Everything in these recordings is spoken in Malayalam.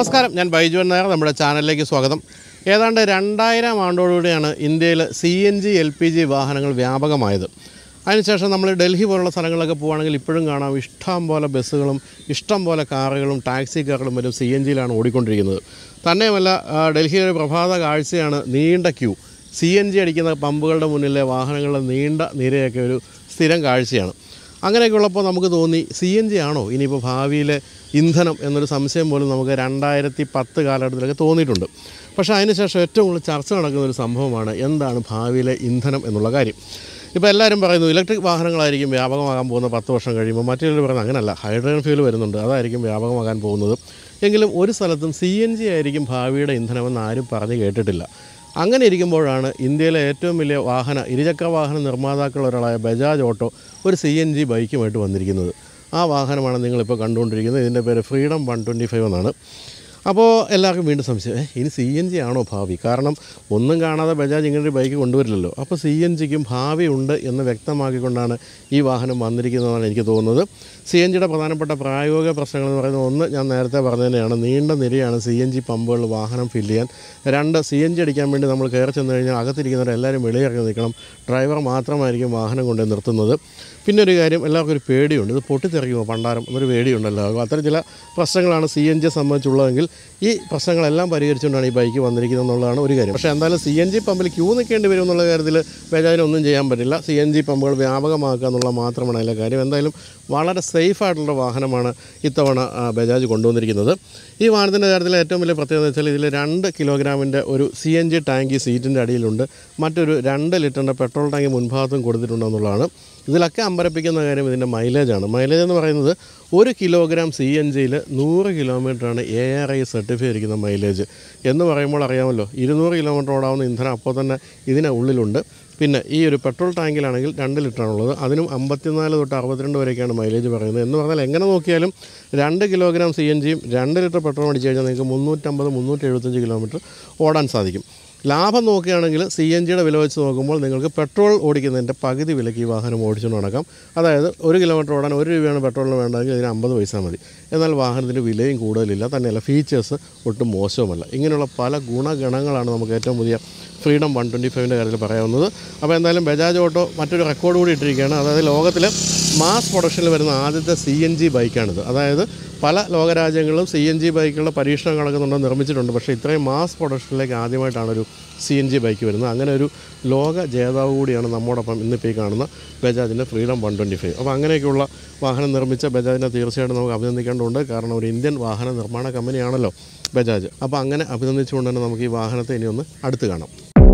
നമസ്കാരം ഞാൻ ബൈജുവൻ നായർ നമ്മുടെ ചാനലിലേക്ക് സ്വാഗതം ഏതാണ്ട് രണ്ടായിരം ആണ്ടോടുകൂടിയാണ് ഇന്ത്യയിൽ C N G L P G വാഹനങ്ങൾ വ്യാപകമായത് അതിനുശേഷം നമ്മൾ ഡൽഹി പോലുള്ള സ്ഥലങ്ങളിലൊക്കെ പോവുകയാണെങ്കിൽ ഇപ്പോഴും കാണാം ഇഷ്ടം പോലെ ബസ്സുകളും ഇഷ്ടം പോലെ കാറുകളും ടാക്സി കാറുകളും വരും സി എൻ ജിയിലാണ് ഓടിക്കൊണ്ടിരിക്കുന്നത് തന്നെയുമല്ല ആ, ഡൽഹിയിലെ ഒരു പ്രഭാത കാഴ്ചയാണ് നീണ്ട ക്യൂ സി എൻ ജി അടിക്കുന്ന പമ്പുകളുടെ മുന്നിലെ വാഹനങ്ങളുടെ നീണ്ട നിരയൊക്കെ ഒരു സ്ഥിരം കാഴ്ചയാണ് അങ്ങനെയൊക്കെ ഉള്ളപ്പോൾ നമുക്ക് തോന്നി സി എൻ ജി ആണോ ഇനിയിപ്പോൾ ഭാവിയിലെ ഇന്ധനം എന്നൊരു സംശയം പോലും നമുക്ക് രണ്ടായിരത്തി പത്ത് കാലഘട്ടത്തിലൊക്കെ തോന്നിയിട്ടുണ്ട് പക്ഷേ അതിനുശേഷം ഏറ്റവും കൂടുതൽ ചർച്ച നടക്കുന്ന ഒരു സംഭവമാണ് എന്താണ് ഭാവിയിലെ ഇന്ധനം എന്നുള്ള കാര്യം ഇപ്പോൾ എല്ലാവരും പറയുന്നു ഇലക്ട്രിക് വാഹനങ്ങളായിരിക്കും വ്യാപകമാകാൻ പോകുന്ന പത്ത് വർഷം കഴിയുമ്പോൾ മറ്റൊരു പറയുന്നത് അങ്ങനല്ല ഹൈഡ്രജൻ ഫ്യൂൽ വരുന്നുണ്ട് അതായിരിക്കും വ്യാപകമാകാൻ പോകുന്നത് എങ്കിലും ഒരു സ്ഥലത്തും സി എൻ ജി ആയിരിക്കും ഭാവിയുടെ ഇന്ധനമെന്ന് ആരും പറഞ്ഞ് കേട്ടിട്ടില്ല അങ്ങനെ ഇരിക്കുമ്പോഴാണ് ഇന്ത്യയിലെ ഏറ്റവും വലിയ വാഹന ഇരുചക്ര വാഹന നിർമ്മാതാക്കളിൽ ഒരാളായ ബജാജ് ഓട്ടോ ഒരു സി എൻ ജി ബൈക്കുമായിട്ട് വന്നിരിക്കുന്നത് ആ വാഹനമാണ് നിങ്ങളിപ്പോൾ കണ്ടുകൊണ്ടിരിക്കുന്നത് ഇതിൻ്റെ പേര് ഫ്രീഡം വൺ ട്വൻറ്റി ഫൈവ് എന്നാണ് അപ്പോൾ എല്ലാവർക്കും വീണ്ടും സംശയം "ഏ, ഇനി സി എൻ ജി ആണോ ഭാവി കാരണം ഒന്നും കാണാതെ ബജാജ് ഇങ്ങനെ ഒരു ബൈക്ക് കൊണ്ടുവരില്ലല്ലോ അപ്പോൾ സി എൻ ജിക്കും ഭാവി ഉണ്ട് എന്ന് വ്യക്തമാക്കിക്കൊണ്ടാണ് ഈ വാഹനം വന്നിരിക്കുന്നതെന്നാണ് എനിക്ക് തോന്നുന്നത് സി എൻ ജിയുടെ പ്രധാനപ്പെട്ട പ്രായോഗിക പ്രശ്നങ്ങൾ എന്ന് പറയുന്നത് ഒന്ന് ഞാൻ നേരത്തെ പറഞ്ഞു തന്നെയാണ് നീണ്ട നിരയാണ് സി എൻ ജി പമ്പുകളിൽ വാഹനം ഫില്ല് ചെയ്യാൻ രണ്ട് സി എൻ ജി അടിക്കാൻ വേണ്ടി നമ്മൾ കയറി ചെന്ന് കഴിഞ്ഞാൽ അകത്തിരിക്കുന്നവർ എല്ലാവരും വെളിയിറങ്ങി നിൽക്കണം ഡ്രൈവർ മാത്രമായിരിക്കും വാഹനം കൊണ്ട് നിർത്തുന്നത് പിന്നെ ഒരു കാര്യം എല്ലാവർക്കും ഒരു പേടിയുണ്ട് ഇത് പൊട്ടിത്തെറിക്കുമോ പണ്ടാരം എന്നൊരു പേടിയുണ്ടല്ലോ അപ്പോൾ അത്തരം ചില പ്രശ്നങ്ങളാണ് സി എൻ ജിയെ സംബന്ധിച്ചുള്ളതെങ്കിൽ ഈ പ്രശ്നങ്ങളെല്ലാം പരിഹരിച്ചുകൊണ്ടാണ് ഈ ബൈക്ക് വന്നിരിക്കുന്നത് എന്നുള്ളതാണ് ഒരു കാര്യം പക്ഷേ എന്തായാലും സി എൻ ജി പമ്പിൽ ക്യൂ നിൽക്കേണ്ടി വരും എന്നുള്ള കാര്യത്തിൽ ബജാജിന് ഒന്നും ചെയ്യാൻ പറ്റില്ല സി എൻ ജി പമ്പുകൾ വ്യാപകമാക്കുക എന്നുള്ള മാത്രമാണ് അതിലെ കാര്യം എന്തായാലും വളരെ സേഫ് ആയിട്ടുള്ള വാഹനമാണ് ഇത്തവണ ആ, ബജാജ് കൊണ്ടുവന്നിരിക്കുന്നത് ഈ വാഹനത്തിൻ്റെ കാര്യത്തിൽ ഏറ്റവും വലിയ പ്രത്യേകത എന്ന് വെച്ചാൽ ഇതിൽ രണ്ട് കിലോഗ്രാമിൻ്റെ ഒരു സി എൻ ജി ടാങ്ക് ഈ സീറ്റിൻ്റെ അടിയിലുണ്ട് മറ്റൊരു രണ്ട് ലിറ്ററിൻ്റെ പെട്രോൾ ടാങ്ക് മുൻഭാഗത്തും കൊടുത്തിട്ടുണ്ടെന്നുള്ളതാണ് ഇതിലൊക്കെ അമ്പരപ്പിക്കുന്ന കാര്യം ഇതിൻ്റെ മൈലേജാണ് മൈലേജ് എന്ന് പറയുന്നത് ഒരു കിലോഗ്രാം സി എൻ ജിയിൽ നൂറ് കിലോമീറ്ററാണ് എ ആർ ഐ സർട്ടിഫൈ ഇരിക്കുന്ന മൈലേജ് എന്ന് പറയുമ്പോൾ അറിയാമല്ലോ ഇരുന്നൂറ് കിലോമീറ്റർ ഓടാവുന്ന ഇന്ധനം അപ്പോൾ തന്നെ ഇതിന് ഉള്ളിലുണ്ട് പിന്നെ ഈ ഒരു പെട്രോൾ ടാങ്കിലാണെങ്കിൽ രണ്ട് ലിറ്ററാണുള്ളത് അതിനും അമ്പത്തിനാല് തൊട്ട് അറുപത്തിരണ്ട് വരെയൊക്കെയാണ് മൈലേജ് പറയുന്നത് എന്ന് പറഞ്ഞാൽ എങ്ങനെ നോക്കിയാലും രണ്ട് കിലോഗ്രാം സി എൻ ജിയും രണ്ട് ലിറ്റർ പെട്രോൾ അടിച്ച് കഴിഞ്ഞാൽ നിങ്ങൾക്ക് മുന്നൂറ്റമ്പത് മുന്നൂറ്റി എഴുപത്തഞ്ച് കിലോമീറ്റർ ഓടാൻ സാധിക്കും ലാഭം നോക്കുകയാണെങ്കിൽ സി എൻ ജിയുടെ വില വെച്ച് നോക്കുമ്പോൾ നിങ്ങൾക്ക് പെട്രോൾ ഓടിക്കുന്നതിൻ്റെ പകുതി വിലയ്ക്ക് ഈ വാഹനം ഓടിച്ചുകൊണ്ട് നടക്കാം അതായത് ഒരു കിലോമീറ്റർ ഓടാൻ ഒരു രൂപയാണ് പെട്രോളിന് വേണ്ടതെങ്കിൽ ഇതിന് അമ്പത് പൈസ മതി എന്നാൽ വാഹനത്തിൻ്റെ വിലയും കൂടുതലില്ല തന്നെയല്ല ഫീച്ചേഴ്സ് ഒട്ടും മോശവുമല്ല ഇങ്ങനെയുള്ള പല ഗുണഗണങ്ങളാണ് നമുക്ക് ഏറ്റവും പുതിയ ഫ്രീഡം വൺ ട്വൻറ്റി ഫൈവിൻ്റെ കാര്യത്തിൽ പറയാവുന്നത് അപ്പോൾ എന്തായാലും ബജാജ് ഓട്ടോ മറ്റൊരു റെക്കോർഡ് കൂടി ഇട്ടിരിക്കുകയാണ് അതായത് ലോകത്തിൽ മാസ് പ്രൊഡക്ഷനിൽ വരുന്ന ആദ്യത്തെ സി എൻ ജി ബൈക്കാണിത് അതായത് പല ലോകരാജ്യങ്ങളിലും സി എൻ ജി ബൈക്കുകളുടെ പരീക്ഷണം നടക്കുന്നുണ്ടോ നിർമ്മിച്ചിട്ടുണ്ട് പക്ഷേ ഇത്രയും മാസ് പ്രൊഡക്ഷനിലേക്ക് ആദ്യമായിട്ടാണ് ഒരു സി എൻ ജി ബൈക്ക് വരുന്നത് അങ്ങനെ ഒരു ലോക ജേതാവ് കൂടിയാണ് നമ്മോടൊപ്പം ഇന്നിപ്പോൾ ഈ കാണുന്ന ബജാജിൻ്റെ ഫ്രീഡം വൺ ട്വൻറ്റി ഫൈവ് അപ്പോൾ അങ്ങനെയൊക്കെയുള്ള വാഹനം നിർമ്മിച്ച ബജാജിനെ തീർച്ചയായിട്ടും നമുക്ക് അഭിനന്ദിക്കേണ്ടതുണ്ട് കാരണം ഒരു ഇന്ത്യൻ വാഹന നിർമ്മാണ കമ്പനിയാണല്ലോ ബജാജ് അപ്പോൾ അങ്ങനെ അഭിനന്ദിച്ചുകൊണ്ട് തന്നെ നമുക്ക് ഈ വാഹനത്തെ ഇനി ഒന്ന് അടുത്ത് കാണാം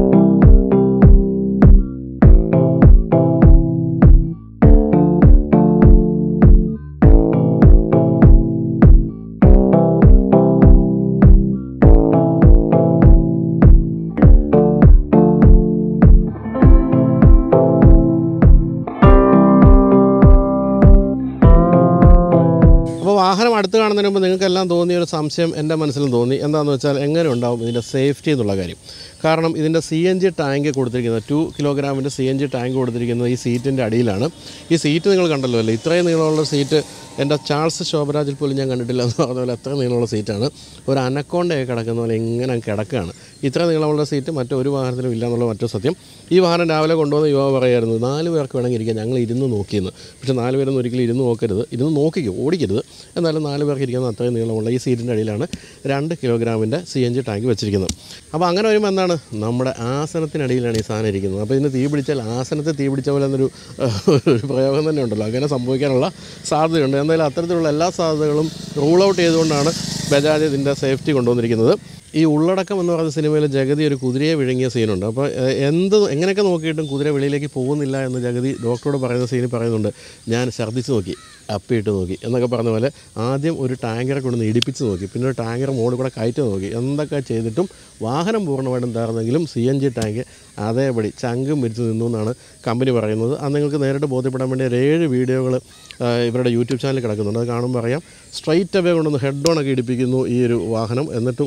അപ്പോൾ വാഹനം അടുത്ത് കാണുന്നതിന് മുമ്പ് നിങ്ങൾക്കെല്ലാം തോന്നിയ ഒരു സംശയം എൻ്റെ മനസ്സിലും തോന്നി എന്താണെന്ന് വെച്ചാൽ എങ്ങനെ ഉണ്ടാവും ഇതിൻ്റെ സേഫ്റ്റി എന്നുള്ള കാര്യം കാരണം ഇതിൻ്റെ സി എൻ ജി ടാങ്ക് കൊടുത്തിരിക്കുന്നത് ടു കിലോഗ്രാമിൻ്റെ സി എൻ ജി ടാങ്ക് കൊടുത്തിരിക്കുന്നത് ഈ സീറ്റിൻ്റെ അടിയിലാണ് ഈ സീറ്റ് നിങ്ങൾ കണ്ടല്ലോ അല്ലേ ഇത്രയും നീളമുള്ള സീറ്റ് എൻ്റെ ചാൾസ് ശോഭരാജിൽ പോലും ഞാൻ കണ്ടിട്ടില്ല എന്ന് പറഞ്ഞ പോലെ അത്ര നീളമുള്ള സീറ്റാണ് ഒരു അനക്കോണ്ടയൊക്കെ കിടക്കുന്ന പോലെ ഇങ്ങനെ കിടക്കുകയാണ് ഇത്ര നീളമുള്ള സീറ്റ് മറ്റൊരു വാഹനത്തിനും ഇല്ല എന്നുള്ള മറ്റൊരു സത്യം ഈ വാഹനം രാവിലെ കൊണ്ടുവന്ന യുവാവ് പറയായിരുന്നു നാല് പേർക്ക് വേണമെങ്കിൽ ഇരിക്കാം ഞങ്ങൾ ഇരുന്ന് നോക്കിയെന്ന് പക്ഷേ നാല് പേരൊന്നും ഒരിക്കലും ഇരുന്ന് നോക്കരുത് ഇരുന്ന് നോക്കിക്കോ ഓടിക്കരുത് എന്നാലും നാല് പേർക്ക് ഇരിക്കുന്ന അത്രയും നീളമുള്ള ഈ സീറ്റിൻ്റെ അടിയിലാണ് രണ്ട് കിലോഗ്രാമിൻ്റെ സി എൻ ജി ടാങ്ക് വെച്ചിരിക്കുന്നത് അപ്പോൾ അങ്ങനെ വരുമ്പോൾ എന്താണ് നമ്മുടെ ആസനത്തിനടിയിലാണ് ഈ സാധനം ഇരിക്കുന്നത് അപ്പോൾ ഇതിന് തീ പിടിച്ചാൽ ആസനത്തെ തീ പിടിച്ച പോലെ എന്നൊരു ഒരു പ്രയോഗം തന്നെ ഉണ്ടല്ലോ അങ്ങനെ സംഭവിക്കാനുള്ള സാധ്യതയുണ്ട് എന്തായാലും അത്തരത്തിലുള്ള എല്ലാ സാധ്യതകളും റൂൾ ഔട്ട് ചെയ്തുകൊണ്ടാണ് ബജാജ് ഇതിൻ്റെ സേഫ്റ്റി കൊണ്ടുവന്നിരിക്കുന്നത് ഈ ഉള്ളടക്കം എന്ന് പറയുന്ന സിനിമയിൽ ജഗതി ഒരു കുതിരയെ വിഴുങ്ങിയ സീനുണ്ട് അപ്പോൾ ഏഹ്, എന്ത് എങ്ങനെയൊക്കെ നോക്കിയിട്ടും കുതിര വെളിയിലേക്ക് പോകുന്നില്ല എന്ന് ജഗതി ഡോക്ടറോട് പറയുന്ന സീനിൽ പറയുന്നുണ്ട് ഞാൻ ഛർദ്ദിച്ച് നോക്കി അപ്പിയിട്ട് നോക്കി എന്നൊക്കെ പറഞ്ഞ പോലെ ആദ്യം ഒരു ടാങ്കറെ കൊണ്ടുവന്ന് ഇടിപ്പിച്ച് നോക്കി പിന്നെ ഒരു ടാങ്കർ മോളിൽ കൂടെ കയറ്റി നോക്കി എന്തൊക്കെ ചെയ്തിട്ടും വാഹനം പൂർണ്ണമായിട്ടും തകർന്നെങ്കിലും സി എൻ ജി ടാങ്ക് അതേപടി ചങ്കും വിരിച്ച് നിന്നു എന്നാണ് കമ്പനി പറയുന്നത് അത് നിങ്ങൾക്ക് നേരിട്ട് ബോധ്യപ്പെടാൻ വേണ്ടി ഒരു ഏഴ് വീഡിയോകൾ ഇവരുടെ യൂട്യൂബ് ചാനലിൽ കിടക്കുന്നുണ്ട് അത് കാണുമ്പോൾ അറിയാം സ്ട്രൈറ്റ് അവേ കൊണ്ടൊന്ന് ഹെഡ് ഓൺ ഒക്കെ ഇടിപ്പിക്കുന്നു ഈ ഒരു വാഹനം എന്നിട്ടും ഒന്നും പറ്റുന്നില്ല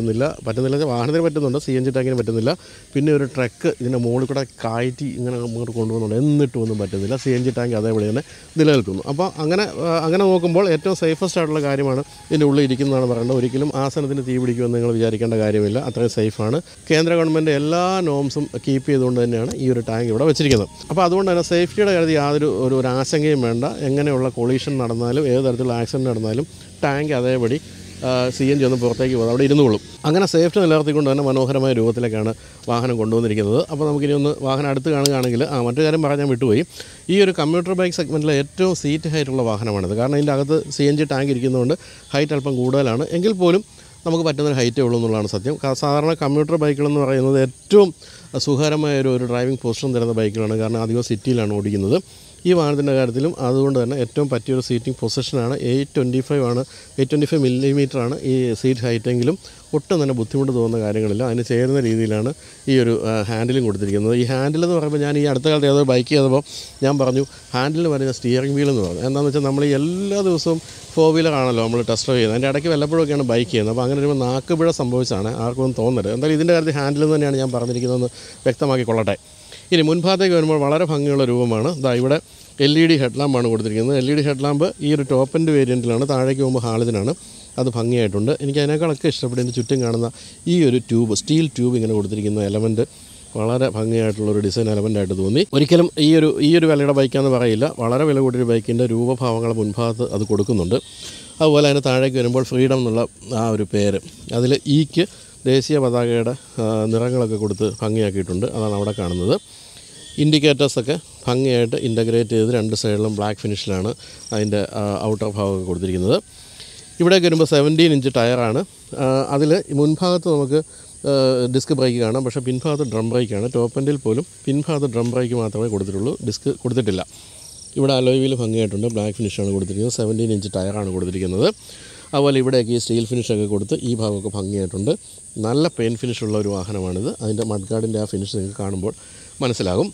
പറ്റുന്നില്ല പറ്റുന്നില്ല എന്ന് വെച്ചാൽ വാഹനത്തിന് പറ്റുന്നുണ്ട് സി എൻ ജി ടാങ്കിന് പറ്റുന്നില്ല പിന്നെ ഒരു ട്രക്ക് ഇതിൻ്റെ മുകളിൽ കൂടെ കയറ്റി ഇങ്ങനെ അങ്ങോട്ട് കൊണ്ടുപോകുന്നുണ്ട് എന്നിട്ടും ഒന്നും പറ്റുന്നില്ല സി എൻ ജി ടാങ്ക് അതേപോലെ തന്നെ നിലനിൽക്കുന്നു അപ്പോൾ അങ്ങനെ ആ, അങ്ങനെ നോക്കുമ്പോൾ ഏറ്റവും സേഫസ്റ്റ് ആയിട്ടുള്ള കാര്യമാണ് ഇതിൻ്റെ ഉള്ളിൽ ഇരിക്കുന്നതാണ് പറയേണ്ടത് ഒരിക്കലും ആസനത്തിന് തീ പിടിക്കുമെന്ന് നിങ്ങൾ വിചാരിക്കേണ്ട കാര്യമില്ല അത്രയും സേഫാണ് കേന്ദ്ര ഗവൺമെൻറ് എല്ലാ നോംസും കീപ്പ് ചെയ്തുകൊണ്ട് തന്നെയാണ് ഈ ഒരു ടാങ്ക് ഇവിടെ വെച്ചിരിക്കുന്നത് അപ്പോൾ അതുകൊണ്ട് തന്നെ സേഫ്റ്റിയുടെ കാര്യത്തിൽ യാതൊരു ഒരു ഒരു ആശങ്കയും വേണ്ട എങ്ങനെയുള്ള കൊളീഷൻ നടന്നാലും ഏത് തരത്തിലുള്ള ആക്സിഡൻറ്റ് നടന്നാലും ടാങ്ക് അതേപടി സി എൻ ജി ഒന്ന് പുറത്തേക്ക് പോകും അവിടെ ഇരുന്നുകൊള്ളും അങ്ങനെ സേഫ്റ്റി നിലനിർത്തിക്കൊണ്ട് തന്നെ മനോഹരമായ രൂപത്തിലേക്കാണ് വാഹനം കൊണ്ടുവന്നിരിക്കുന്നത് അപ്പോൾ നമുക്കിനി ഒന്ന് വാഹനം അടുത്ത് കാണുകയാണെങ്കിൽ ആ മറ്റു കാര്യം പറഞ്ഞാൽ ഞാൻ വിട്ടുപോയി ഈ ഒരു കമ്പ്യൂട്ടർ ബൈക്ക് സെഗ്മെൻറ്റിലെ ഏറ്റവും സീറ്റ് ഹൈറ്റുള്ള വാഹനമാണിത് കാരണം ഇതിൻ്റെ അകത്ത് സി എൻ ജി ടാങ്ക് ഇരിക്കുന്നതുകൊണ്ട് ഹൈറ്റ് അല്പം കൂടുതലാണ് എങ്കിൽ പോലും നമുക്ക് പറ്റുന്ന ഹൈറ്റേ ഉള്ളൂ എന്നുള്ളതാണ് സത്യം കാ- സാധാരണ കമ്പ്യൂട്ടർ ബൈക്കുകളെന്ന് പറയുന്നത് ഏറ്റവും സുഖകരമായ ഒരു ഒരു ഡ്രൈവിംഗ് പൊസിഷൻ തരുന്ന ബൈക്കുകളാണ് കാരണം അധികം സിറ്റിയിലാണ് ഓടിക്കുന്നത് ഈ വാഹനത്തിൻ്റെ കാര്യത്തിലും അതുകൊണ്ട് തന്നെ ഏറ്റവും പറ്റിയൊരു സീറ്റിംഗ് പൊസിഷനാണ് എയ്റ്റ് ട്വൻറ്റി ഫൈവ് ആണ് എയ്റ്റ് ട്വൻറ്റി ഫൈവ് മില്ലിമീറ്റർ ആണ് ഈ സീറ്റ് ഹൈറ്റെങ്കിലും ഒട്ടും തന്നെ ബുദ്ധിമുട്ട് തോന്നുന്ന കാര്യങ്ങളില്ല അതിന് ചേരുന്ന രീതിയിലാണ് ഈ ഒരു ഹാൻഡിലും കൊടുത്തിരിക്കുന്നത് ഈ ഹാൻഡിൽ എന്ന് പറയുമ്പോൾ ഞാൻ ഈ അടുത്ത കാലത്ത് ഏതോ ബൈക്ക് ചെയ്തപ്പോൾ ഞാൻ പറഞ്ഞു ഹാൻഡിൽ പറയുന്ന സ്റ്റിയറിംഗ് വീൽ എന്ന് പറഞ്ഞു എന്താണെന്ന് വെച്ചാൽ നമ്മൾ ഈ എല്ലാ ദിവസവും ഫോർ വീലർ ആണല്ലോ നമ്മൾ ടെസ്റ്റ് ചെയ്യുന്നത് അതിൻ്റെ ഇടയ്ക്ക് വല്ലപ്പോഴൊക്കെയാണ് ബൈക്ക് ചെയ്യുന്നത് അപ്പോൾ അങ്ങനെ വരുമ്പോൾ നാക്ക് പിഴ സംഭവിച്ചാണ് ആർക്കും ഒന്നും തോന്നരുത് എന്തായാലും ഇതിൻ്റെ കാര്യത്തിൽ ഹാൻഡിൽ എന്ന് തന്നെയാണ് ഞാൻ പറഞ്ഞിരിക്കുന്നതെന്ന് വ്യക്തമാക്കിക്കൊള്ളട്ടെ ഇനി മുൻഭാഗത്തേക്ക് വരുമ്പോൾ വളരെ ഭംഗിയുള്ള രൂപമാണ് ഇതാ ഇവിടെ എൽ ഇ ഡി ഹെഡ്ലാമ്പാണ് കൊടുത്തിരിക്കുന്നത് എൽ ഇ ഡി ഹെഡ്ലാമ്പ് ഈ ഒരു ടോപ്പ് എൻഡ് വേരിയൻറ്റിലാണ് താഴേക്ക് പോകുമ്പോൾ ഹാളിതിനാണ് അത് ഭംഗിയായിട്ടുണ്ട് എനിക്ക് അതിനേക്കാളൊക്കെ ഇഷ്ടപ്പെട്ടതിൻ്റെ ചുറ്റും കാണുന്ന ഈ ഒരു ട്യൂബ് സ്റ്റീൽ ട്യൂബ് ഇങ്ങനെ കൊടുത്തിരിക്കുന്ന എലമെൻറ്റ് വളരെ ഭംഗിയായിട്ടുള്ള ഒരു ഡിസൈൻ എലമെൻ്റായിട്ട് തോന്നി ഒരിക്കലും ഈ ഒരു ഈ ഒരു വിലയുടെ ബൈക്കാന്ന് പറയില്ല വളരെ വില കൂടിയൊരു ബൈക്കിൻ്റെ രൂപഭാവങ്ങൾ മുൻഭാഗത്ത് അത് കൊടുക്കുന്നുണ്ട് അതുപോലെ അതിന് താഴേക്ക് വരുമ്പോൾ ഫ്രീഡം എന്നുള്ള ആ ഒരു പേര് അതിൽ ഈക്ക് ദേശീയ പതാകയുടെ ആ, നിറങ്ങളൊക്കെ കൊടുത്ത് ഭംഗിയാക്കിയിട്ടുണ്ട് അതാണ് അവിടെ കാണുന്നത് ഇൻഡിക്കേറ്റേഴ്സൊക്കെ ഭംഗിയായിട്ട് ഇൻ്റഗ്രേറ്റ് ചെയ്ത് രണ്ട് സൈഡിലും ബ്ലാക്ക് ഫിനിഷിലാണ് അതിൻ്റെ ഔട്ടർ ഭാഗമൊക്കെ കൊടുത്തിരിക്കുന്നത് ഇവിടേക്ക് വരുമ്പോൾ സെവൻറ്റീൻ ഇഞ്ച് ടയറാണ് അതിൽ മുൻഭാഗത്ത് നമുക്ക് ഡിസ്ക് ബ്രേക്ക് കാണാം പക്ഷേ പിൻഭാഗത്ത് ഡ്രം ബ്രേക്കാണ് ടോപ്പ് എൻഡിൽ പോലും പിൻഭാഗത്ത് ഡ്രം ബ്രേക്ക് മാത്രമേ കൊടുത്തിട്ടുള്ളൂ ഡിസ്ക് കൊടുത്തിട്ടില്ല ഇവിടെ അലോയ് വീൽ ഭംഗിയായിട്ടുണ്ട് ബ്ലാക്ക് ഫിനിഷാണ് കൊടുത്തിരിക്കുന്നത് സെവൻറ്റീൻ ഇഞ്ച് ടയറാണ് കൊടുത്തിരിക്കുന്നത് അതുപോലെ ഇവിടെയൊക്കെ ഈ സ്റ്റീൽ ഫിനിഷൊക്കെ കൊടുത്ത് ഈ ഭാഗമൊക്കെ ഭംഗിയായിട്ടുണ്ട് നല്ല പെയിൻ ഫിനിഷുള്ള ഒരു വാഹനമാണിത് അതിൻ്റെ മഡ്ഗാർഡിൻ്റെ ആ ഫിനിഷ് നിങ്ങൾക്ക് കാണുമ്പോൾ മനസ്സിലാകും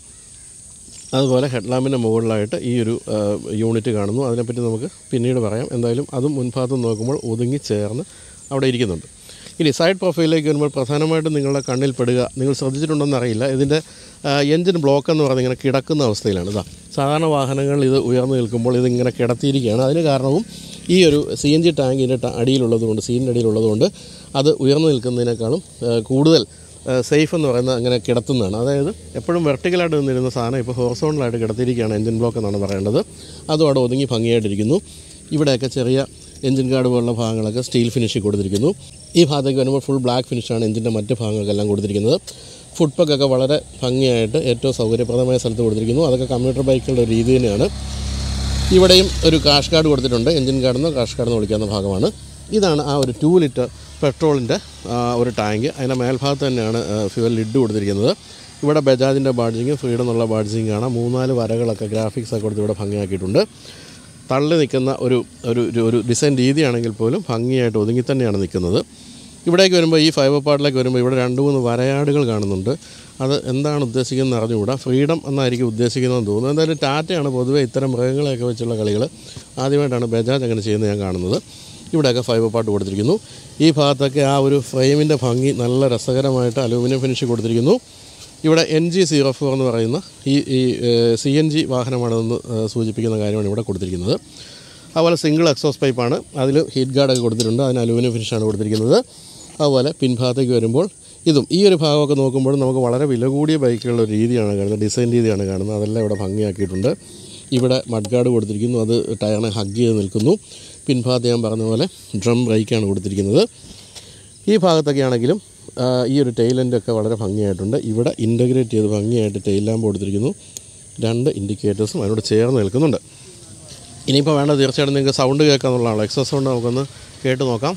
അതുപോലെ ഹെഡ്ലാമ്പിൻ്റെ മുകളിലായിട്ട് ഈ ഒരു ആ, യൂണിറ്റ് കാണുന്നു അതിനെപ്പറ്റി നമുക്ക് പിന്നീട് പറയാം എന്തായാലും അതും മുൻഭാഗത്ത് നോക്കുമ്പോൾ ഒതുങ്ങി ചേർന്ന് അവിടെ ഇരിക്കുന്നുണ്ട് ഇനി സൈഡ് പ്രൊഫൈലിലേക്ക് വരുമ്പോൾ പ്രധാനമായിട്ടും നിങ്ങളുടെ കണ്ണിൽ പെടുക നിങ്ങൾ ശ്രദ്ധിച്ചിട്ടുണ്ടെന്ന് അറിയില്ല ഇതിൻ്റെ എൻജിൻ ബ്ലോക്ക് എന്ന് പറഞ്ഞ് ഇങ്ങനെ കിടക്കുന്ന അവസ്ഥയിലാണ് ഇതാ സാധാരണ വാഹനങ്ങൾ ഇത് ഉയർന്നു നിൽക്കുമ്പോൾ ഇതിങ്ങനെ കിടത്തിയിരിക്കുകയാണ് അതിന് കാരണവും ഈ ഒരു സി എൻ ജി ടാങ്കിൻ്റെ അടിയിലുള്ളതുകൊണ്ട് സീനിൻ്റെ അടിയിലുള്ളതുകൊണ്ട് അത് ഉയർന്നു നിൽക്കുന്നതിനേക്കാളും ആ, കൂടുതൽ സേഫ് എന്ന് പറയുന്നത് അങ്ങനെ കിടത്തുന്നതാണ് അതായത് എപ്പോഴും വെർട്ടിക്കലായിട്ട് നിന്നിരുന്ന സാധനം ഇപ്പോൾ ഹോറിസോണലായിട്ട് കിടത്തിയിരിക്കുകയാണ് എൻജിൻ ബ്ലോക്ക് എന്നാണ് പറയേണ്ടത് അതും അവിടെ ഒതുങ്ങി ഭംഗിയായിട്ടിരിക്കുന്നു ഇവിടെയൊക്കെ ചെറിയ എൻജിൻ ഗാർഡ് പോലുള്ള ഭാഗങ്ങളൊക്കെ സ്റ്റീൽ ഫിനിഷിൽ കൊടുത്തിരിക്കുന്നു ഈ ഭാഗത്തേക്ക് വരുമ്പോൾ ഫുൾ ബ്ലാക്ക് ഫിനിഷാണ് എൻജിൻ്റെ മറ്റ് ഭാഗങ്ങൾക്കെല്ലാം കൊടുത്തിരിക്കുന്നത് ഫുഡ് പക്കൊക്കെ വളരെ ഭംഗിയായിട്ട് ഏറ്റവും സൗകര്യപ്രദമായ സ്ഥലത്ത് കൊടുത്തിരിക്കുന്നു അതൊക്കെ കമ്പ്യൂട്ടർ ബൈക്കുകളുടെ ഒരു രീതി തന്നെയാണ് ഇവിടെയും ഒരു കാഷ് കാർഡ് കൊടുത്തിട്ടുണ്ട് എൻജിൻ കാർഡെന്നോ കാഷ് കാർഡെന്നോ വിളിക്കാവുന്ന ഭാഗമാണ് ഇതാണ് ആ ഒരു ടു ലിറ്റർ പെട്രോളിൻ്റെ ഒരു ടാങ്ക് അതിൻ്റെ മേൽഭാഗത്ത് തന്നെയാണ് ഫ്യൂവൽ ലിഡ് കൊടുത്തിരിക്കുന്നത് ഇവിടെ ബജാജിൻ്റെ ബാഡ്ജിങ് ഫ്രീഡം എന്നുള്ള ബാഡ്ജിങ് കാണാം മൂന്നാല് വരകളൊക്കെ ഗ്രാഫിക്സ് ഒക്കെ കൊടുത്ത് ഇവിടെ ഭംഗിയാക്കിയിട്ടുണ്ട് തള്ളി നിൽക്കുന്ന ഒരു ഒരു ഒരു- ഒരു ഡിസൈൻ രീതിയാണെങ്കിൽ പോലും ഭംഗിയായിട്ട് ഒതുങ്ങി തന്നെയാണ് നിൽക്കുന്നത് ഇവിടേക്ക് വരുമ്പോൾ ഈ ഫൈബർ പാർട്ടിലേക്ക് വരുമ്പോൾ ഇവിടെ രണ്ട് മൂന്ന് വരയാടുകൾ കാണുന്നുണ്ട് അത് എന്താണ് ഉദ്ദേശിക്കുന്നത് അറിഞ്ഞുകൂടാ ഫ്രീഡം എന്നായിരിക്കും ഉദ്ദേശിക്കുന്നതെന്ന് തോന്നുന്നു എന്തായാലും ടാറ്റയാണ് പൊതുവേ ഇത്തരം മൃഗങ്ങളെയൊക്കെ വെച്ചുള്ള കളികൾ ആദ്യമായിട്ടാണ് ബജാജ് അങ്ങനെ ചെയ്യുന്നത് ഞാൻ കാണുന്നത് ഇവിടെയൊക്കെ ഫൈബർ പാർട്ട് കൊടുത്തിരിക്കുന്നു ഈ ഭാഗത്തൊക്കെ ആ ഒരു ഫ്രെയിമിൻ്റെ ഭംഗി നല്ല രസകരമായിട്ട് അലൂമിനിയം ഫിനിഷ് കൊടുത്തിരിക്കുന്നു ഇവിടെ എൻ ജി സീറോ ഫോർ എന്ന് പറയുന്ന ഈ ഈ സി എൻ ജി വാഹനമാണെന്ന് ഏഹ്, സൂചിപ്പിക്കുന്ന കാര്യമാണ് ഇവിടെ കൊടുത്തിരിക്കുന്നത് അതുപോലെ സിംഗിൾ എക്സോസ് പൈപ്പാണ് അതിൽ ഹീറ്റ് ഗാർഡൊക്കെ കൊടുത്തിട്ടുണ്ട് അതിന് അലൂമിനിയം ഫിനിഷാണ് കൊടുത്തിരിക്കുന്നത് അതുപോലെ പിൻഭാഗത്തേക്ക് വരുമ്പോൾ ഇതും ഈ ഒരു ഭാഗമൊക്കെ നോക്കുമ്പോൾ നമുക്ക് വളരെ വില കൂടിയ ബൈക്കുകളുടെ ഒരു രീതിയാണ് കാണുന്നത് ഡിസൈൻ രീതിയാണ് കാണുന്നത് അതെല്ലാം ഇവിടെ ഭംഗിയാക്കിയിട്ടുണ്ട് ഇവിടെ മഡ് ഗാർഡ് കൊടുത്തിരിക്കുന്നു അത് ടയറിനെ ഹഗ് ചെയ്ത് നിൽക്കുന്നു പിൻഭാഗത്ത് ഞാൻ പറഞ്ഞ പോലെ ഡ്രം ബ്രേക്കാണ് കൊടുത്തിരിക്കുന്നത് ഈ ഭാഗത്തൊക്കെ ആണെങ്കിലും ആ, ഈ ഒരു ടൈലൻ്റൊക്കെ വളരെ ഭംഗിയായിട്ടുണ്ട് ഇവിടെ ഇൻ്റഗ്രേറ്റ് ചെയ്ത് ഭംഗിയായിട്ട് ടൈൽ ലാമ്പ് കൊടുത്തിരിക്കുന്നു രണ്ട് ഇൻഡിക്കേറ്റേഴ്സും അതിനോട് ചേർന്ന് നിൽക്കുന്നുണ്ട് ഇനിയിപ്പോൾ വേണ്ട തീർച്ചയായിട്ടും നിങ്ങൾക്ക് സൗണ്ട് കേൾക്കാന്നുള്ളതാണ് എക്സസ് സൗണ്ട് നമുക്കൊന്ന് കേട്ട് നോക്കാം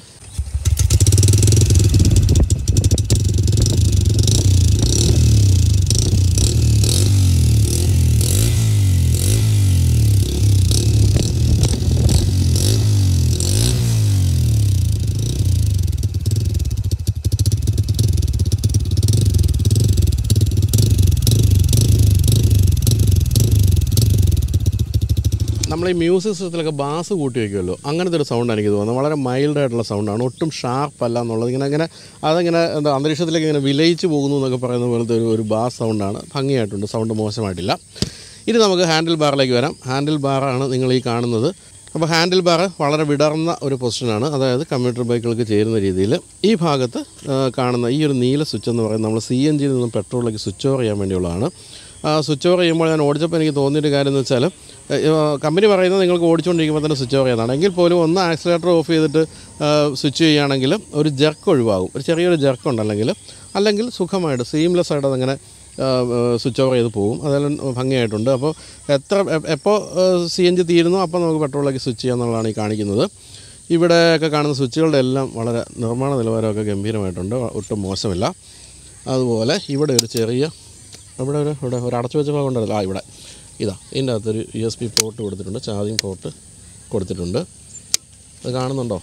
നമ്മൾ ഈ മ്യൂസിക് സിസ്റ്റത്തിലൊക്കെ ബാസ് കൂട്ടി വയ്ക്കുമല്ലോ അങ്ങനത്തെ ഒരു സൗണ്ട് എനിക്ക് തോന്നുന്നത് വളരെ മൈൽഡ് ആയിട്ടുള്ള സൗണ്ടാണ് ഒട്ടും ഷാർപ്പ് അല്ല എന്നുള്ളത് ഇങ്ങനെ ഇങ്ങനെ അതിങ്ങനെ എന്താ അന്തരീക്ഷത്തിലേക്ക് ഇങ്ങനെ വിലയിച്ച് പോകുന്നു എന്നൊക്കെ പറയുന്ന പോലത്തെ ഒരു ഒരു ബാസ് സൗണ്ടാണ് ഭംഗിയായിട്ടുണ്ട് സൗണ്ട് മോശമായിട്ടില്ല ഇനി നമുക്ക് ഹാൻഡിൽ ബാറിലേക്ക് വരാം ഹാൻഡിൽ ബാറാണ് നിങ്ങൾ ഈ കാണുന്നത് അപ്പോൾ ഹാൻഡിൽ ബാർ വളരെ വിടർന്ന ഒരു പൊസിഷനാണ് അതായത് കമ്പ്യൂട്ടർ ബൈക്കുകൾക്ക് ചേരുന്ന രീതിയിൽ ഈ ഭാഗത്ത് ആ, കാണുന്ന ഈ ഒരു നീല സ്വിച്ച് എന്ന് പറയുന്നത് നമ്മൾ സി എൻ ജിയിൽ നിന്നും പെട്രോളിലേക്ക് സ്വിച്ച് ഓവർ ചെയ്യാൻ വേണ്ടിയുള്ളതാണ് ആ, സ്വിച്ച് ഓവർ ചെയ്യുമ്പോൾ ഞാൻ ഓടിച്ചപ്പോൾ എനിക്ക് തോന്നിയൊരു കാര്യം എന്ന് വെച്ചാൽ ഏ, കമ്പനി പറയുന്നത് നിങ്ങൾക്ക് ഓടിച്ചുകൊണ്ടിരിക്കുമ്പോൾ തന്നെ സ്വിച്ച് ഓവർ ചെയ്യുന്നതാണ് എങ്കിൽ പോലും ഒന്ന് ആക്സിലേറ്റർ ഓഫ് ചെയ്തിട്ട് സ്വിച്ച് ചെയ്യുകയാണെങ്കിൽ ഒരു ജെർക്ക് ഒഴിവാകും ഒരു ചെറിയൊരു ജെർക്ക് ഉണ്ടല്ലെങ്കിൽ അല്ലെങ്കിൽ സുഖമായിട്ട് സീംലെസ് ആയിട്ട് അതങ്ങനെ സ്വിച്ച് ഓവർ ചെയ്ത് പോകും അതെല്ലാം ഭംഗിയായിട്ടുണ്ട് അപ്പോൾ എത്ര എ- എപ്പോൾ സി എൻ ജി തീരുന്നു അപ്പോൾ നമുക്ക് പെട്രോളിലേക്ക് സ്വിച്ച് ചെയ്യാന്നുള്ളതാണ് ഈ കാണിക്കുന്നത് ഇവിടെയൊക്കെ കാണുന്ന സ്വിച്ചുകളുടെ എല്ലാം വളരെ നിർമ്മാണ നിലവാരമൊക്കെ ഗംഭീരമായിട്ടുണ്ട് ഒട്ടും മോശമില്ല അതുപോലെ ഇവിടെ ഒരു ചെറിയ ഇവിടെ ഒരു ഇവിടെ ഒരു അടച്ചു വെച്ച ഭാഗം ഉണ്ടല്ലോ ആ ഇവിടെ ഇതാ ഇതിൻ്റെ അകത്തൊരു യു എസ് ബി പോർട്ട് കൊടുത്തിട്ടുണ്ട് ചാർജിങ് പോർട്ട് കൊടുത്തിട്ടുണ്ട് അത് കാണുന്നുണ്ടോ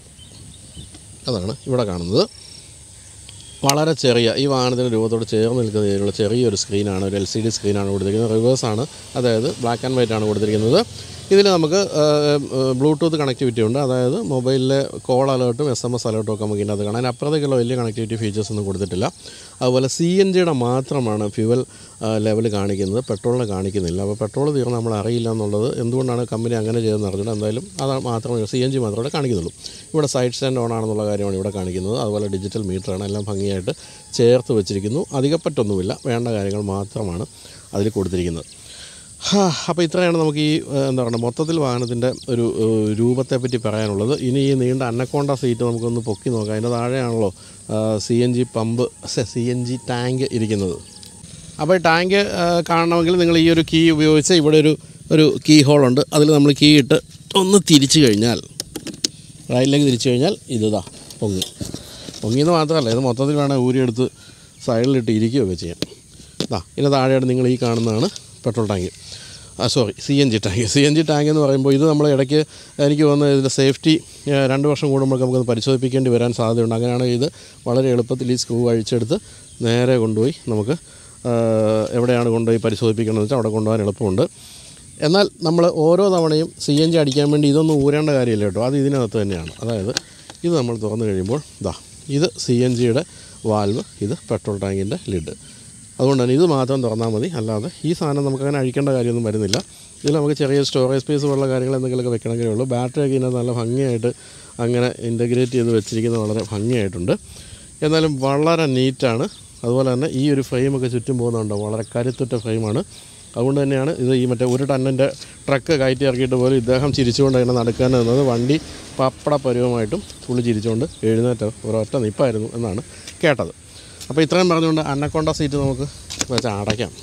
അതാണ് ഇവിടെ കാണുന്നത് വളരെ ചെറിയ ഈ വാഹനത്തിൻ്റെ രൂപത്തോട് ചേർന്ന് നിൽക്കുന്ന രീതിയിലുള്ള ചെറിയൊരു സ്ക്രീനാണ് ഒരു എൽ സി ഡി സ്ക്രീനാണ് കൊടുത്തിരിക്കുന്നത് റിവേഴ്സാണ് അതായത് ബ്ലാക്ക് ആൻഡ് വൈറ്റ് ആണ് കൊടുത്തിരിക്കുന്നത് ഇതിൽ നമുക്ക് ബ്ലൂടൂത്ത് കണക്ടിവിറ്റി ഉണ്ട് അതായത് മൊബൈലിലെ കോൾ അലേർട്ടും എസ് എം എസ് അലേർട്ടും ഒക്കെ നമുക്ക് ഇതിനകത്ത് കാണാം അതിന് അപ്പുറത്തേക്കുള്ള വലിയ കണക്ടിവിറ്റി ഫീച്ചേഴ്സ് ഒന്നും കൊടുത്തിട്ടില്ല അതുപോലെ സി എൻ ജിയുടെ മാത്രമാണ് ഫ്യുവൽ ലെവൽ കാണിക്കുന്നത് പെട്രോളിനെ കാണിക്കുന്നില്ല അപ്പോൾ പെട്രോൾ തീർന്ന് നമ്മൾ അറിയില്ല എന്നുള്ളത് എന്തുകൊണ്ടാണ് കമ്പനി അങ്ങനെ ചെയ്തതെന്ന് അറിഞ്ഞിട്ട് എന്തായാലും അത് മാത്രമേ സി എൻ ജി മാത്രമേ കാണിക്കുന്നുള്ളൂ ഇവിടെ സൈഡ് സ്റ്റാൻഡ് ഓൺ ആണെന്നുള്ള കാര്യമാണ് ഇവിടെ കാണിക്കുന്നത് അതുപോലെ ഡിജിറ്റൽ മീറ്ററാണ് എല്ലാം ഭംഗിയായിട്ട് ചേർത്ത് വെച്ചിരിക്കുന്നു അധികപ്പറ്റൊന്നുമില്ല വേണ്ട കാര്യങ്ങൾ മാത്രമാണ് അതിൽ കൊടുത്തിരിക്കുന്നത് ഹാ, അപ്പോൾ ഇത്രയാണ് നമുക്ക് ഈ ഏഹ്, എന്താ പറയുക മൊത്തത്തിൽ വാഹനത്തിൻ്റെ ഒരു ഏഹ്, രൂപത്തെപ്പറ്റി പറയാനുള്ളത് ഇനി ഈ നീണ്ട അന്നക്കോണ്ട സീറ്റ് നമുക്കൊന്ന് പൊക്കി നോക്കാം അതിൻ്റെ താഴെയാണല്ലോ C N G pump C N G tank ഇരിക്കുന്നത് അപ്പോൾ ഈ ടാങ്ക് ഏഹ്, കാണണമെങ്കിൽ നിങ്ങൾ ഈ ഒരു കീ ഉപയോഗിച്ച് ഇവിടെ ഒരു ഒരു കീ ഹോളുണ്ട് അതിൽ നമ്മൾ കീ ഇട്ട് ഒന്ന് തിരിച്ചു കഴിഞ്ഞാൽ റൈറ്റിലേക്ക് തിരിച്ചു കഴിഞ്ഞാൽ ഇതാ പൊങ്ങി പൊങ്ങിയെന്ന് മാത്രമല്ല ഇത് മൊത്തത്തിൽ വേണേൽ ഊരിയെടുത്ത് സൈഡിലിട്ട് ഇരിക്കുകയൊക്കെ ചെയ്യാം ഇതാ ഇതിന് താഴെയായിട്ട് നിങ്ങൾ ഈ കാണുന്നതാണ് പെട്രോൾ ടാങ്ക് ആ sorry C N G tank C N G tank എന്ന് പറയുമ്പോൾ ഇത് നമ്മൾ ഇടയ്ക്ക് എനിക്ക് തോന്നുന്നത് ഇതിൻ്റെ സേഫ്റ്റി ഏഹ്, രണ്ട് വർഷം കൂടുമ്പോൾ നമുക്കത് പരിശോധിപ്പിക്കേണ്ടി വരാൻ സാധ്യതയുണ്ട് അങ്ങനെയാണെങ്കിൽ ഇത് വളരെ എളുപ്പത്തിൽ ഈ സ്ക്രൂ അഴിച്ചെടുത്ത് നേരെ കൊണ്ടുപോയി നമുക്ക് ഏഹ്, എവിടെയാണ് കൊണ്ടുപോയി പരിശോധിപ്പിക്കണമെന്ന് വെച്ചാൽ അവിടെ കൊണ്ടുപോകാൻ എളുപ്പമുണ്ട് എന്നാൽ നമ്മൾ ഓരോ തവണയും സി എൻ ജി അടിക്കാൻ വേണ്ടി ഇതൊന്നും ഊരേണ്ട കാര്യമില്ല കേട്ടോ അത് ഇതിനകത്ത് തന്നെയാണ് അതായത് ഇത് നമ്മൾ തുറന്നു കഴിയുമ്പോൾ ഇതാ ഇത് സി എൻ ജിയുടെ വാൽവ് ഇത് പെട്രോൾ ടാങ്കിൻ്റെ ലിഡ് അതുകൊണ്ട് തന്നെ ഇത് മാത്രം തുറന്നാൽ മതി അല്ലാതെ ഈ സാധനം നമുക്ക് അങ്ങനെ അഴിക്കേണ്ട കാര്യമൊന്നും വരുന്നില്ല ഇതിൽ നമുക്ക് ചെറിയ സ്റ്റോറേജ് സ്പേസ് പോലുള്ള കാര്യങ്ങൾ എന്തെങ്കിലുമൊക്കെ വെക്കണമെങ്കിലേ ഉള്ളൂ ബാറ്ററി ഒക്കെ ഇതിനകത്ത് നല്ല ഭംഗിയായിട്ട് അങ്ങനെ ഇൻ്റഗ്രേറ്റ് ചെയ്ത് വെച്ചിരിക്കുന്നത് വളരെ ഭംഗിയായിട്ടുണ്ട് എന്നാലും വളരെ നീറ്റാണ് അതുപോലെ തന്നെ ഈ ഒരു ഫ്രെയിമൊക്കെ ചുറ്റും പോകുന്നുണ്ടോ വളരെ കരുത്തുറ്റ ഫ്രെയിമാണ് അതുകൊണ്ട് തന്നെയാണ് ഇത് ഈ മറ്റേ ഒരു ടണ്ണിൻ്റെ ട്രക്ക് കയറ്റി ഇറക്കിയിട്ട് പോലും ഇദ്ദേഹം ചിരിച്ചുകൊണ്ട് അതിനെ നടക്കാൻ നിന്നത് വണ്ടി പപ്പട പരുവമായിട്ടും പുള്ളി ചിരിച്ചുകൊണ്ട് എഴുന്നേറ്റ് ഒരൊറ്റ നിപ്പായിരുന്നു എന്നാണ് കേട്ടത് അപ്പോൾ ഇത്രയും പറഞ്ഞുകൊണ്ട് അന്നക്കൊണ്ട സീറ്റ് നമുക്ക് വെച്ച് അടയ്ക്കാം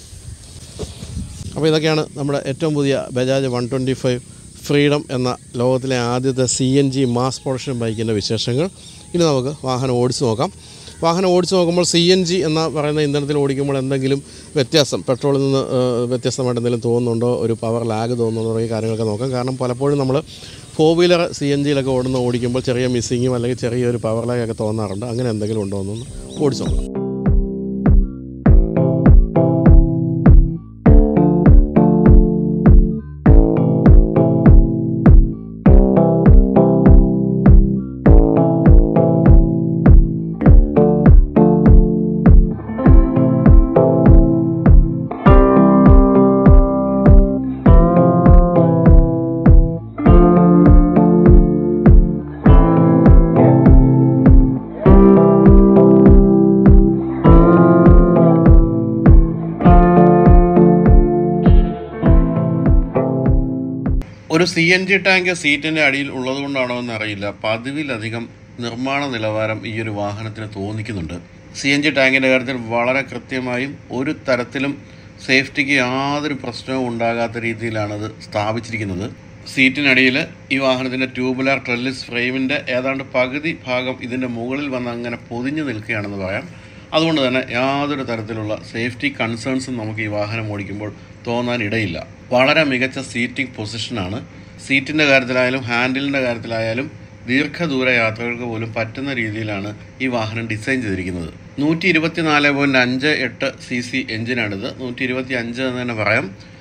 അപ്പോൾ ഇതൊക്കെയാണ് നമ്മുടെ ഏറ്റവും പുതിയ Bajaj one twenty five Freedom എന്ന ലോകത്തിലെ ആദ്യത്തെ C N G mass production ബൈക്കിൻ്റെ വിശേഷങ്ങൾ ഇനി നമുക്ക് വാഹനം ഓടിച്ചു നോക്കാം വാഹനം ഓടിച്ചു നോക്കുമ്പോൾ സി എൻ ജി എന്ന പറയുന്ന ഇന്ധനത്തിൽ ഓടിക്കുമ്പോൾ എന്തെങ്കിലും വ്യത്യാസം പെട്രോളിൽ നിന്ന് ഏഹ്, വ്യത്യസ്തമായിട്ട് എന്തെങ്കിലും തോന്നുന്നുണ്ടോ ഒരു പവർ ലാഗ് തോന്നുന്നുണ്ടോ തുടങ്ങിയ കാര്യങ്ങളൊക്കെ നോക്കാം കാരണം പലപ്പോഴും നമ്മൾ ഫോർ വീലർ സി എൻ ജിയിലൊക്കെ ഓടുന്ന ഓടിക്കുമ്പോൾ ചെറിയ മിസ്സിങ്ങും അല്ലെങ്കിൽ ചെറിയൊരു പവർ ലാഗ് ഒക്കെ തോന്നാറുണ്ട് അങ്ങനെ എന്തെങ്കിലും ഉണ്ടോ എന്നൊന്ന് ഓടിച്ചു നോക്കാം ഒരു സി എൻ ജി ടാങ്ക് സീറ്റിൻ്റെ അടിയിൽ ഉള്ളതുകൊണ്ടാണോ എന്ന് അറിയില്ല പതിവിലധികം നിർമ്മാണ നിലവാരം ഈ ഒരു വാഹനത്തിന് തോന്നിക്കുന്നുണ്ട് സി എൻ ജി ടാങ്കിൻ്റെ കാര്യത്തിൽ വളരെ കൃത്യമായും ഒരു തരത്തിലും സേഫ്റ്റിക്ക് യാതൊരു പ്രശ്നവും ഉണ്ടാകാത്ത രീതിയിലാണ് ഇത് സ്ഥാപിച്ചിരിക്കുന്നത് സീറ്റിനടിയിൽ ഈ വാഹനത്തിൻ്റെ ട്യൂബുലാർ ട്രെല്ലിസ് ഫ്രെയിമിൻ്റെ ഏതാണ്ട് പകുതി ഭാഗം ഇതിൻ്റെ മുകളിൽ വന്ന് അങ്ങനെ പൊതിഞ്ഞു നിൽക്കുകയാണെന്ന് പറയാം അതുകൊണ്ട് തന്നെ യാതൊരു തരത്തിലുള്ള സേഫ്റ്റി കൺസേൺസും നമുക്ക് ഈ വാഹനം ഓടിക്കുമ്പോൾ തോന്നാൻ ഇടയില്ല വളരെ മികച്ച സീറ്റിംഗ് പൊസിഷനാണ് സീറ്റിൻ്റെ കാര്യത്തിലായാലും ഹാൻഡിലിൻ്റെ കാര്യത്തിലായാലും ദീർഘദൂര യാത്രകൾക്ക് പോലും പറ്റുന്ന രീതിയിലാണ് ഈ വാഹനം ഡിസൈൻ ചെയ്തിരിക്കുന്നത് നൂറ്റി ഇരുപത്തിനാല് പോയിൻറ്റ് അഞ്ച് എട്ട് സി സി എഞ്ചിനാണിത് നൂറ്റി ഇരുപത്തി അഞ്ച് എന്ന് തന്നെ പറയാം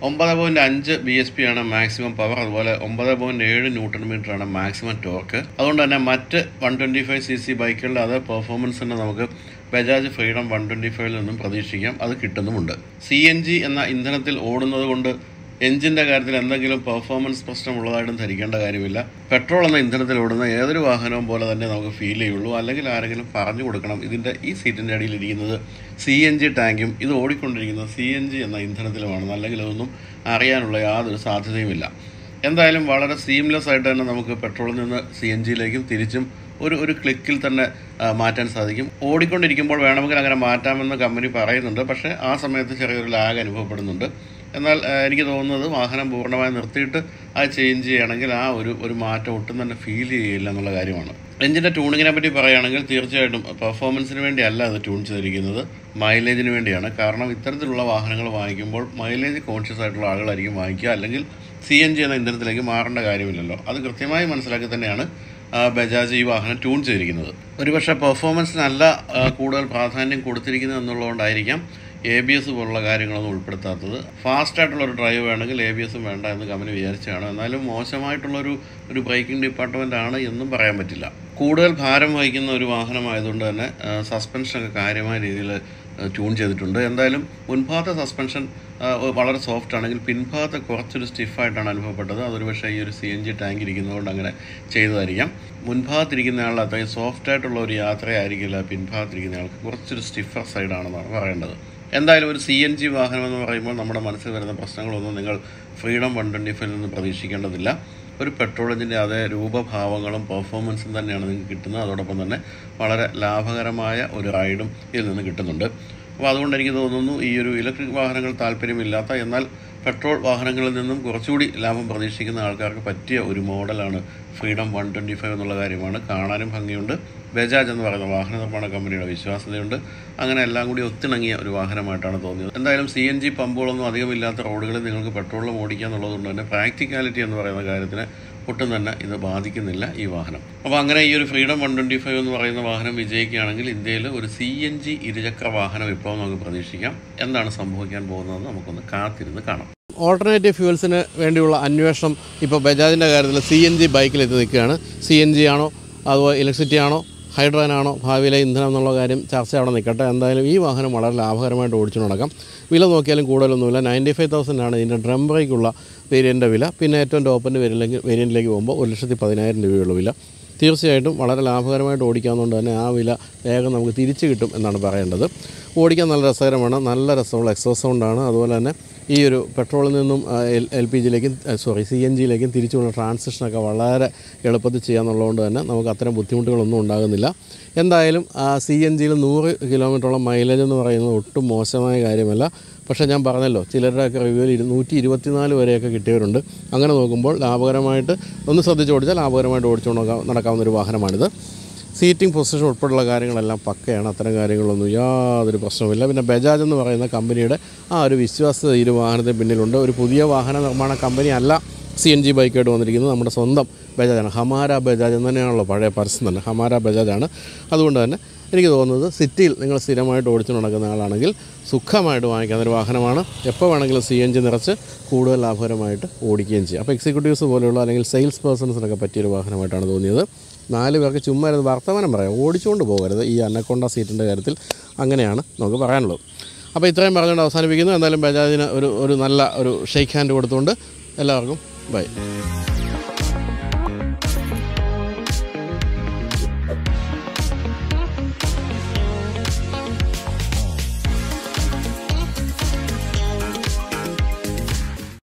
ഒമ്പത് പോയിന്റ് അഞ്ച് ബി എസ് പി ആണ് മാക്സിമം പവർ അതുപോലെ ഒമ്പത് പോയിന്റ് ഏഴ് ന്യൂട്ടൺ മീറ്റർ ആണ് മാക്സിമം ടോർക്ക് അതുകൊണ്ട് തന്നെ മറ്റ് one twenty five C C ബൈക്കുകളുടെ അതേ പെർഫോമൻസ് തന്നെ നമുക്ക് ബജാജ് ഫ്രീഡം വൺ ട്വൻറ്റി ഫൈവിൽ നിന്നും പ്രതീക്ഷിക്കാം അത് കിട്ടുന്നുമുണ്ട് സി എൻ ജി എന്ന ഇന്ധനത്തിൽ ഓടുന്നത് കൊണ്ട് എഞ്ചിൻ്റെ കാര്യത്തിൽ എന്തെങ്കിലും പെർഫോമൻസ് പ്രശ്നമുള്ളതായിട്ടും ധരിക്കേണ്ട കാര്യമില്ല പെട്രോൾ എന്ന ഇന്ധനത്തിൽ ഓടുന്ന ഏതൊരു വാഹനവും പോലെ തന്നെ നമുക്ക് ഫീൽ ചെയ്യുള്ളൂ അല്ലെങ്കിൽ ആരെങ്കിലും പറഞ്ഞു കൊടുക്കണം ഇതിൻ്റെ ഈ സീറ്റിൻ്റെ അടിയിൽ ഇരിക്കുന്നത് സി എൻ ജി ടാങ്കും ഇത് ഓടിക്കൊണ്ടിരിക്കുന്നത് സി എൻ ജി എന്ന ഇന്ധനത്തിലുമാണ് അല്ലെങ്കിൽ അതൊന്നും അറിയാനുള്ള യാതൊരു സാധ്യതയുമില്ല എന്തായാലും വളരെ സീംലെസ് ആയിട്ട് തന്നെ നമുക്ക് പെട്രോളിൽ നിന്ന് സി എൻ ജിയിലേക്കും തിരിച്ചും ഒരു ഒരു ക്ലിക്കിൽ തന്നെ ആ, മാറ്റാൻ സാധിക്കും ഓടിക്കൊണ്ടിരിക്കുമ്പോൾ വേണമെങ്കിൽ അങ്ങനെ മാറ്റാമെന്ന് കമ്പനി പറയുന്നുണ്ട് പക്ഷേ ആ സമയത്ത് ചെറിയൊരു ലാഗ് അനുഭവപ്പെടുന്നുണ്ട് എന്നാൽ ആ, എനിക്ക് തോന്നുന്നത് വാഹനം പൂർണ്ണമായി നിർത്തിയിട്ട് അത് ചേഞ്ച് ചെയ്യുകയാണെങ്കിൽ ആ ഒരു ഒരു മാറ്റം ഒട്ടും തന്നെ ഫീൽ ചെയ്യില്ല എന്നുള്ള കാര്യമാണ് എഞ്ചിൻ്റെ ട്യൂണിങ്ങിനെ പറ്റി പറയുകയാണെങ്കിൽ തീർച്ചയായിട്ടും പെർഫോമൻസിന് വേണ്ടിയല്ല അത് ട്യൂൺ ചെയ്തിരിക്കുന്നത് മൈലേജിന് വേണ്ടിയാണ് കാരണം ഇത്തരത്തിലുള്ള വാഹനങ്ങൾ വാങ്ങിക്കുമ്പോൾ മൈലേജ് കോൺഷ്യസ് ആയിട്ടുള്ള ആളുകളായിരിക്കും വാങ്ങിക്കുക അല്ലെങ്കിൽ സി എൻ ജി എന്ന ഇന്ധനത്തിലേക്ക് മാറേണ്ട കാര്യമില്ലല്ലോ അത് കൃത്യമായി മനസ്സിലാക്കി തന്നെയാണ് ആ, ബജാജ് ഈ വാഹനം ട്യൂൺ ചെയ്തിരിക്കുന്നത് ഒരുപക്ഷെ പെർഫോമൻസിനല്ല ആ, കൂടുതൽ പ്രാധാന്യം കൊടുത്തിരിക്കുന്നത് എന്നുള്ളതുകൊണ്ടായിരിക്കാം എ ബി എസ് പോലുള്ള കാര്യങ്ങളൊന്നും ഉൾപ്പെടുത്താത്തത് ഫാസ്റ്റ് ആയിട്ടുള്ള ഒരു ഡ്രൈവ് വേണമെങ്കിൽ എ ബി എസും വേണ്ട എന്ന് കമ്പനി വിചാരിച്ചാണ് എന്നാലും മോശമായിട്ടുള്ളൊരു ഒരു ബ്രേക്കിംഗ് ഡിപ്പാർട്ട്മെൻ്റ് ആണ് എന്നും പറയാൻ പറ്റില്ല കൂടുതൽ ഭാരം വഹിക്കുന്ന ഒരു വാഹനമായതുകൊണ്ട് തന്നെ സസ്പെൻഷനൊക്കെ കാര്യമായ രീതിയിൽ ട്യൂൺ ചെയ്തിട്ടുണ്ട് എന്തായാലും മുൻഭാഗത്തെ സസ്പെൻഷൻ വളരെ സോഫ്റ്റ് ആണെങ്കിൽ പിൻഭാഗത്തെ കുറച്ചൊരു സ്റ്റിഫായിട്ടാണ് അനുഭവപ്പെട്ടത് അതൊരു പക്ഷേ ഈ ഒരു സി എൻ ജി ടാങ്ക് ഇരിക്കുന്നതുകൊണ്ട് അങ്ങനെ ചെയ്തതായിരിക്കാം മുൻഭാഗത്തിരിക്കുന്ന ആൾ അത്രയും സോഫ്റ്റ് ആയിട്ടുള്ള ഒരു യാത്രയായിരിക്കില്ല പിൻഭാഗത്തിരിക്കുന്ന ആൾക്ക് കുറച്ചൊരു സ്റ്റിഫർ സൈഡാണെന്നാണ് പറയേണ്ടത് എന്തായാലും ഒരു സി എൻ ജി വാഹനം എന്ന് പറയുമ്പോൾ നമ്മുടെ മനസ്സിൽ വരുന്ന പ്രശ്നങ്ങളൊന്നും നിങ്ങൾ ഫ്രീഡം വൺ ട്വൻറ്റി ഫൈവിൽ നിന്ന് പ്രതീക്ഷിക്കേണ്ടതില്ല ഒരു പെട്രോൾ എഞ്ചിൻ്റെ അതേ രൂപഭാവങ്ങളും പെർഫോമൻസും തന്നെയാണ് നിങ്ങൾക്ക് കിട്ടുന്നത് അതോടൊപ്പം തന്നെ വളരെ ലാഭകരമായ ഒരു റൈഡും ഇതിൽ നിന്ന് കിട്ടുന്നുണ്ട് അപ്പോൾ അതുകൊണ്ട് എനിക്ക് തോന്നുന്നു ഈ ഒരു ഇലക്ട്രിക് വാഹനങ്ങൾ താല്പര്യമില്ലാത്ത എന്നാൽ പെട്രോൾ വാഹനങ്ങളിൽ നിന്നും കുറച്ചുകൂടി ലാഭം പ്രതീക്ഷിക്കുന്ന ആൾക്കാർക്ക് പറ്റിയ ഒരു മോഡലാണ് ഫ്രീഡം വൺ ട്വൻറ്റി ഫൈവ് എന്നുള്ള കാര്യമാണ് കാണാനും ഭംഗിയുണ്ട് ബജാജ് എന്ന് പറയുന്ന വാഹന നിർമ്മാണ കമ്പനിയുടെ വിശ്വാസ്യതയുണ്ട് അങ്ങനെ എല്ലാം കൂടി ഒത്തിണങ്ങിയ ഒരു വാഹനമായിട്ടാണ് തോന്നിയത് എന്തായാലും സി എൻ ജി പമ്പുകളൊന്നും അധികമില്ലാത്ത റോഡുകളിൽ നിങ്ങൾക്ക് പെട്രോളിൽ ഓടിക്കുക എന്നുള്ളതുകൊണ്ട് തന്നെ പ്രാക്ടിക്കാലിറ്റി എന്ന് പറയുന്ന കാര്യത്തിന് ഒട്ടും തന്നെ ഇത് ബാധിക്കുന്നില്ല ഈ വാഹനം അപ്പോൾ അങ്ങനെ ഈ ഒരു ഫ്രീഡം വൺ ട്വൻറ്റി ഫൈവ് എന്ന് പറയുന്ന വാഹനം വിജയിക്കുകയാണെങ്കിൽ ഇന്ത്യയിൽ ഒരു സി എൻ ജി ഇരുചക്ര വാഹനം ഇപ്പോൾ നമുക്ക് പ്രതീക്ഷിക്കാം എന്താണ് സംഭവിക്കാൻ പോകുന്നതെന്ന് നമുക്കൊന്ന് കാത്തിരുന്ന് കാണാം ഓൾട്ടർനേറ്റീവ് ഫ്യൂൽസിന് വേണ്ടിയുള്ള അന്വേഷണം ഇപ്പോൾ ബജാജിൻ്റെ കാര്യത്തിൽ സി എൻ ജി ബൈക്കിൽ എത്തി നിൽക്കുകയാണ് സി എൻ ജി ആണോ അതുപോലെ ഇലക്ട്രിസിറ്റി ആണോ ഹൈഡ്രജൻ ആണോ ഭാവിയിലെ ഇന്ധനം എന്നുള്ള കാര്യം ചർച്ച അവിടെ നിൽക്കട്ടെ എന്തായാലും ഈ വാഹനം വളരെ ലാഭകരമായിട്ട് ഓടിച്ചു നടക്കാം വില നോക്കിയാലും കൂടുതലൊന്നുമില്ല നയൻറ്റി ഫൈവ് തൗസൻഡ് ആണ് ഇതിൻ്റെ ഡ്രം ബ്രേക്കുള്ള വേരിയൻ്റെ വില പിന്നെ ഏറ്റവും ടോപ്പിൻ്റെ വേരിയൻ്റിലേക്ക് വേരിയൻറ്റിലേക്ക് പോകുമ്പോൾ ഒരു ലക്ഷത്തി പതിനായിരം രൂപയുള്ള വില തീർച്ചയായിട്ടും വളരെ ലാഭകരമായിട്ട് ഓടിക്കാവുന്നതുകൊണ്ട് തന്നെ ആ വില വേഗം നമുക്ക് തിരിച്ചു കിട്ടും എന്നാണ് പറയേണ്ടത് ഓടിക്കാൻ നല്ല രസകരമാണ് നല്ല രസമുള്ള എക്സോസ് സൗണ്ടാണ് അതുപോലെ തന്നെ ഈ ഒരു പെട്രോളിൽ നിന്നും എൽ പി ജിയിലേക്കും സോറി സി എൻ ജിയിലേക്കും തിരിച്ചുള്ള ട്രാൻസിഷനൊക്കെ വളരെ എളുപ്പത്തിൽ ചെയ്യാന്നുള്ളതുകൊണ്ട് തന്നെ നമുക്ക് അത്തരം ബുദ്ധിമുട്ടുകളൊന്നും ഉണ്ടാകുന്നില്ല എന്തായാലും സി എൻ ജിയിൽ നൂറ് കിലോമീറ്ററോളം മൈലേജ് എന്ന് പറയുന്നത് ഒട്ടും മോശമായ കാര്യമല്ല പക്ഷേ ഞാൻ പറഞ്ഞല്ലോ ചിലരുടെയൊക്കെ റിവ്യൂവിൽ ഇരു നൂറ്റി ഇരുപത്തിനാല് വരെയൊക്കെ കിട്ടിയവരുണ്ട് അങ്ങനെ നോക്കുമ്പോൾ ലാഭകരമായിട്ട് ഒന്ന് ശ്രദ്ധിച്ച് ഓടിച്ചാൽ ലാഭകരമായിട്ട് ഓടിച്ചുകൊണ്ട് നോക്കാം- നടക്കാവുന്ന ഒരു വാഹനമാണിത് സീറ്റിംഗ് പൊസിഷൻ ഉൾപ്പെടെയുള്ള കാര്യങ്ങളെല്ലാം പക്കയാണ് അത്തരം കാര്യങ്ങളൊന്നും യാതൊരു പ്രശ്നവുമില്ല പിന്നെ ബജാജ് എന്ന് പറയുന്ന കമ്പനിയുടെ ആ ഒരു വിശ്വാസത ഈ ഒരു വാഹനത്തിന് പിന്നിലുണ്ട് ഒരു പുതിയ വാഹന നിർമ്മാണ കമ്പനി അല്ല സി എൻ ജി ബൈക്കായിട്ട് വന്നിരിക്കുന്നത് നമ്മുടെ സ്വന്തം ബജാജാണ് ഹമാര ബജാജ് എന്ന് തന്നെയാണല്ലോ പഴയ പരസ്യം തന്നെ ഹമാര ബജാജാണ് അതുകൊണ്ട് തന്നെ എനിക്ക് തോന്നുന്നത് സിറ്റിയിൽ നിങ്ങൾ സ്ഥിരമായിട്ട് ഓടിച്ചു നടക്കുന്ന ആളാണെങ്കിൽ സുഖമായിട്ട് വാങ്ങിക്കാവുന്ന ഒരു വാഹനമാണ് എപ്പോൾ വേണമെങ്കിലും സി എൻ ജി നിറച്ച് കൂടുതൽ ലാഭകരമായിട്ട് ഓടിക്കുകയും ചെയ്യും അപ്പോൾ എക്സിക്യൂട്ടീവ്സ് പോലെയുള്ള അല്ലെങ്കിൽ സെയിൽസ് പേഴ്സൺസിനൊക്കെ പറ്റിയൊരു വാഹനമായിട്ടാണ് തോന്നിയത് നാല് പേർക്ക് ചുമ്മാ ഇരുന്ന് വർത്തമാനം പറയാം ഓടിച്ചുകൊണ്ട് പോകരുത് ഈ അന്നക്കൊണ്ട സീറ്റിൻ്റെ കാര്യത്തിൽ അങ്ങനെയാണ് നമുക്ക് പറയാനുള്ളത് അപ്പോൾ ഇത്രയും പറഞ്ഞുകൊണ്ട് അവസാനിപ്പിക്കുന്നു എന്തായാലും ബജാജിന് ഒരു ഒരു നല്ല ഒരു ഷെയ്ക്ക് ഹാൻഡ് കൊടുത്തുകൊണ്ട് എല്ലാവർക്കും ബൈ